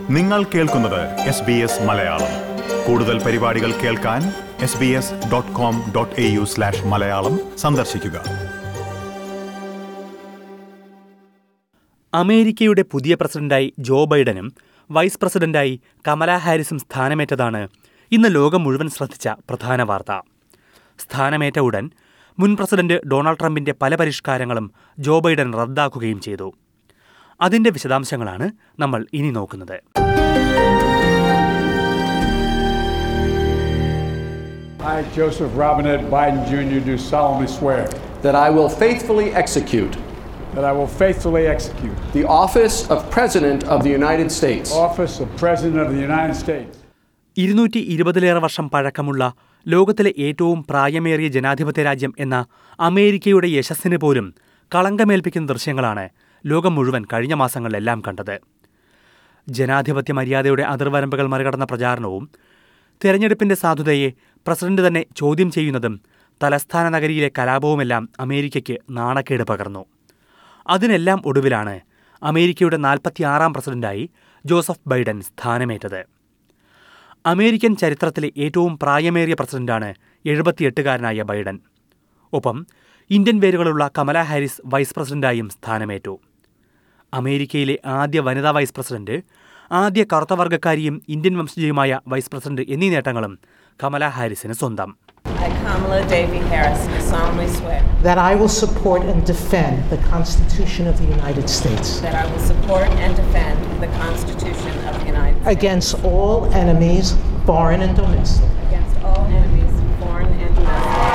നിങ്ങൾ കേൾക്കുന്നത് S B S Malayalam കൂടുതൽ പരിപാടികൾ കേൾക്കാൻ S B S dot com dot A U slash Malayalam സന്ദർശിക്കുക അമേരിക്കയുടെ പുതിയ പ്രസിഡന്റായി ജോ ബൈഡനും വൈസ് പ്രസിഡന്റായി കമല ഹാരിസും സ്ഥാനമേറ്റതാണ് ഇന്ന് ലോകം മുഴുവൻ ശ്രദ്ധിച്ച പ്രധാന വാർത്ത സ്ഥാനമേറ്റ ഉടൻ മുൻ പ്രസിഡന്റ് ഡൊണാൾഡ് ട്രംപിന്റെ പല പരിഷ്കാരങ്ങളും ജോ ബൈഡൻ റദ്ദാക്കുകയും ചെയ്തു അതിന്റെ വിശദാംശങ്ങളാണ് നമ്മൾ ഇനി നോക്കുന്നത് I, Joseph Robinette Biden Jr., do solemnly swear that I will faithfully execute that I will faithfully execute the office of President of the United States the office of President of the United States ഇരുന്നൂറ്റി ഇരുപതിലേറെ വർഷം പഴക്കമുള്ള ലോകത്തിലെ ഏറ്റവും പ്രായമേറിയ ജനാധിപത്യ രാജ്യം എന്ന അമേരിക്കയുടെ യശസ്സിന് പോലും കളങ്കമേൽപ്പിക്കുന്ന ദൃശ്യങ്ങളാണ് ലോകം മുഴുവൻ കഴിഞ്ഞ മാസങ്ങളിലെല്ലാം കണ്ടത് ജനാധിപത്യ മര്യാദയുടെ അതിർവരമ്പുകൾ മറികടന്ന പ്രചാരണവും തെരഞ്ഞെടുപ്പിന്റെ സാധുതയെ പ്രസിഡന്റ് തന്നെ ചോദ്യം ചെയ്യുന്നതും തലസ്ഥാന നഗരിയിലെ കലാപവുമെല്ലാം അമേരിക്കയ്ക്ക് നാണക്കേട് പകർന്നു അതിനെല്ലാം ഒടുവിലാണ് അമേരിക്കയുടെ നാൽപ്പത്തിയാറാം പ്രസിഡന്റായി ജോസഫ് ബൈഡൻ സ്ഥാനമേറ്റത് അമേരിക്കൻ ചരിത്രത്തിലെ ഏറ്റവും പ്രായമേറിയ പ്രസിഡന്റാണ് എഴുപത്തിയെട്ടുകാരനായ ബൈഡൻ ഒപ്പം ഇന്ത്യൻ വേരുകളുള്ള കമല ഹാരിസ് വൈസ് പ്രസിഡന്റായും സ്ഥാനമേറ്റു അമേരിക്കയിലെ ആദ്യ വനിതാ വൈസ് പ്രസിഡന്റ് ആദ്യ കറുത്ത വർഗ്ഗക്കാരിയും ഇന്ത്യൻ വംശജയുമായ വൈസ് പ്രസിഡന്റ് എന്നീ നേട്ടങ്ങളും കമല ഹാരിസിന് സ്വന്തം I, Kamala Davy Harris, do solemnly swear that I will support and defend the Constitution of the United States that I will support and defend the Constitution of the United States against all enemies, foreign and domestic, against all enemies, foreign and domestic,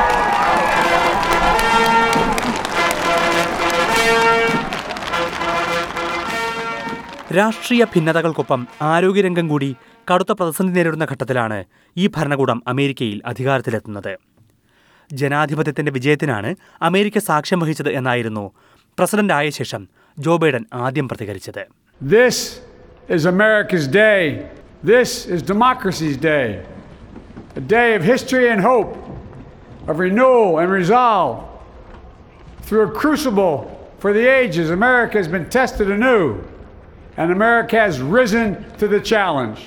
രാഷ്ട്രീയ ഭിന്നതകൾക്കൊപ്പം ആരോഗ്യരംഗം കൂടി കടുത്ത പ്രതിസന്ധി നേരിടുന്ന ഘട്ടത്തിലാണ് ഈ ഭരണകൂടം അമേരിക്കയിൽ അധികാരത്തിലെത്തുന്നത് ജനാധിപത്യത്തിന്റെ വിജയത്തിനാണ് അമേരിക്ക സാക്ഷ്യം വഹിച്ചത് എന്നായിരുന്നു പ്രസിഡന്റ് ആയ ശേഷം ജോ ബൈഡൻ ആദ്യം പ്രതികരിച്ചത് this is America's day this is democracy's day a day of history and hope of renewal and resolve through a crucible for the ages America has been tested anew and America has risen to the challenge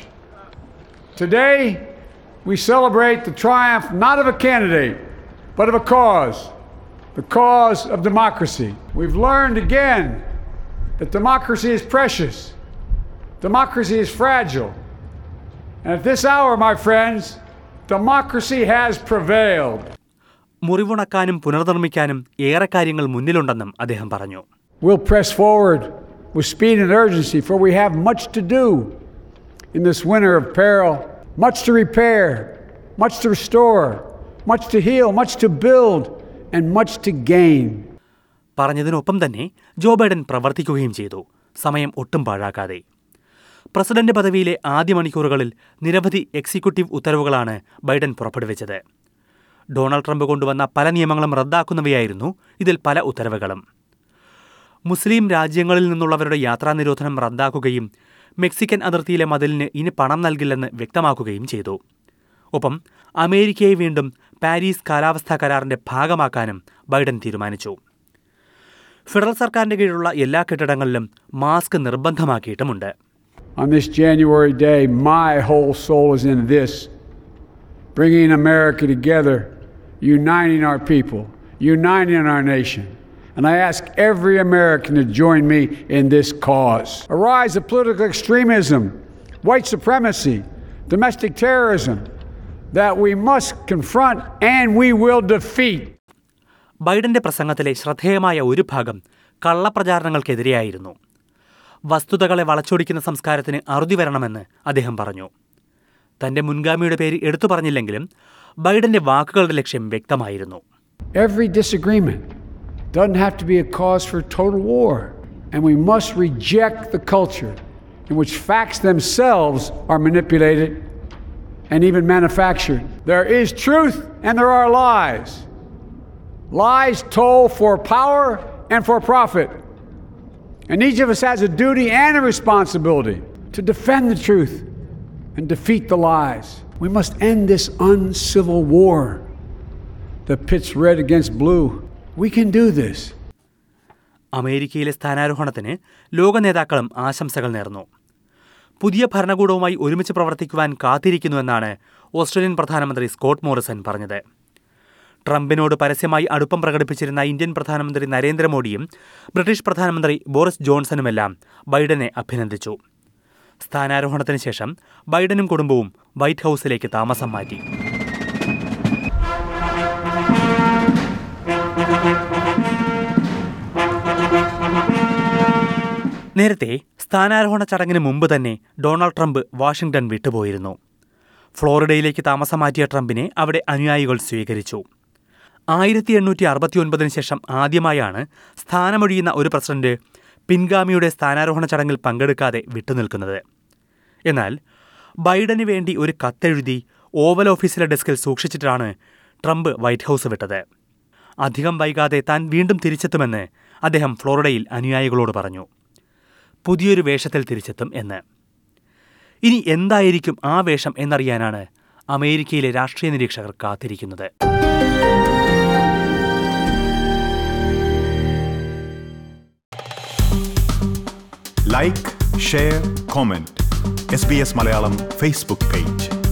Today, we celebrate the triumph not of a candidate, but of a cause the cause of democracy. We've learned again that democracy is precious, democracy is fragile. And at this hour, my friends, democracy has prevailed. മുറിവുണക്കാനും പുനർനിർമ്മിക്കാനും ഏറെ കാര്യങ്ങൾ മുന്നിലുണ്ടെന്നും അദ്ദേഹം പറഞ്ഞു We'll press forward with speed and urgency, for we have much to do in this winter of peril, much to repair, much to restore, much to heal, much to build, and much to gain. പറഞ്ഞതിനൊപ്പം തന്നെ Joe Biden പ്രവർത്തിക്കുകയും ചെയ്തു സമയം ഒട്ടും പാഴാക്കാതെ president പദവിയിലെ ആദ്യ മണിക്കൂറുകളിൽ നിരവധി executive ഉത്തരവുകളാണ് ബൈഡൻ പുറപ്പെടുവിച്ചത് ഡൊണാൾഡ് ട്രംപ് കൊണ്ടുവന്ന പല നിയമങ്ങളും റദ്ദാക്കുന്നവയായിരുന്നു ഇതിൽ പല ഉത്തരവുകളും മുസ്ലിം രാജ്യങ്ങളിൽ നിന്നുള്ളവരുടെ യാത്രാ നിരോധനം റദ്ദാക്കുകയും മെക്സിക്കൻ അതിർത്തിയിലെ മതിലിന് ഇനി പണം നൽകില്ലെന്ന് വ്യക്തമാക്കുകയും ചെയ്തു ഒപ്പം അമേരിക്കയെ വീണ്ടും പാരീസ് കാലാവസ്ഥാ കരാറിന്റെ ഭാഗമാക്കാനും ബൈഡൻ തീരുമാനിച്ചു ഫെഡറൽ സർക്കാരിന്റെ കീഴിലുള്ള എല്ലാ കെട്ടിടങ്ങളിലും മാസ്ക് നിർബന്ധമാക്കിയിട്ടുമുണ്ട് On this January day, my whole soul is in this bringing America together, uniting our people, uniting our nation. And I ask every American to join me in this cause. A rise of political extremism, white supremacy, domestic terrorism that we must confront and we will defeat. ബൈഡന്റെ പ്രസംഗത്തിലെ ശ്രദ്ധേയമായ ഒരു ഭാഗം കള്ളപ്രചാരണങ്ങൾക്കെതിരെയായിരുന്നു വസ്തുതകളെ വളച്ചൊടിക്കുന്ന സംസ്കാരത്തിന് അറുതി വരണമെന്ന് അദ്ദേഹം പറഞ്ഞു തന്റെ മുൻഗാമിയുടെ പേര് എടുത്തു പറഞ്ഞില്ലെങ്കിലും ബൈഡന്റെ വാക്കുകളുടെ ലക്ഷ്യം വ്യക്തമായിരുന്നു Every disagreement doesn't have to be a cause for total war. And we must reject the culture in which facts themselves are manipulated and even manufactured. There is truth and there are lies. Lies told for power and for profit. And each of us has a duty and a responsibility to defend the truth and defeat the lies. We must end this uncivil war that pits red against blue. We can do this. അമേരിക്കയിലെ സ്ഥാനാരോഹണത്തിന് ലോക നേതാക്കളും ആശംസകൾ നേർന്നു പുതിയ ഭരണകൂടവുമായി ഒരുമിച്ച് പ്രവർത്തിക്കുവാൻ കാത്തിരിക്കുന്നുവെന്നാണ് ഓസ്ട്രേലിയൻ പ്രധാനമന്ത്രി സ്കോട്ട് മോറിസൺ പറഞ്ഞത് ട്രംപിനോട് പരസ്യമായി അടുപ്പം പ്രകടിപ്പിച്ചിരുന്ന ഇന്ത്യൻ പ്രധാനമന്ത്രി നരേന്ദ്രമോദിയും ബ്രിട്ടീഷ് പ്രധാനമന്ത്രി ബോറിസ് ജോൺസണുമെല്ലാം ബൈഡനെ അഭിനന്ദിച്ചു സ്ഥാനാരോഹണത്തിന് ശേഷം ബൈഡനും കുടുംബവും വൈറ്റ് ഹൌസിലേക്ക് താമസം മാറ്റി നേരത്തെ സ്ഥാനാരോഹണ ചടങ്ങിന് മുമ്പ് തന്നെ ഡൊണാൾഡ് ട്രംപ് വാഷിംഗ്ടൺ വിട്ടുപോയിരുന്നു ഫ്ലോറിഡയിലേക്ക് താമസം മാറ്റിയ ട്രംപിനെ അവിടെ അനുയായികൾ സ്വീകരിച്ചു ആയിരത്തി എണ്ണൂറ്റി അറുപത്തിയൊൻപതിന് ശേഷം ആദ്യമായാണ് സ്ഥാനമൊഴിയുന്ന ഒരു പ്രസിഡന്റ് പിൻഗാമിയുടെ സ്ഥാനാരോഹണ ചടങ്ങിൽ പങ്കെടുക്കാതെ വിട്ടുനിൽക്കുന്നത് എന്നാൽ ബൈഡന് വേണ്ടി ഒരു കത്തെഴുതി ഓവൽ ഓഫീസിലെ ഡെസ്കിൽ സൂക്ഷിച്ചിട്ടാണ് ട്രംപ് വൈറ്റ് ഹൌസ് വിട്ടത് അധികം വൈകാതെ താൻ വീണ്ടും തിരിച്ചെത്തുമെന്ന് അദ്ദേഹം ഫ്ലോറിഡയിൽ അനുയായികളോട് പറഞ്ഞു പുതിയൊരു വേഷത്തിൽ തിരിച്ചെത്തും എന്ന് ഇനി എന്തായിരിക്കും ആ വേഷം എന്നറിയാനാണ് അമേരിക്കയിലെ രാഷ്ട്രീയ നിരീക്ഷകർ കാത്തിരിക്കുന്നത് like share comment S B S Malayalam Facebook page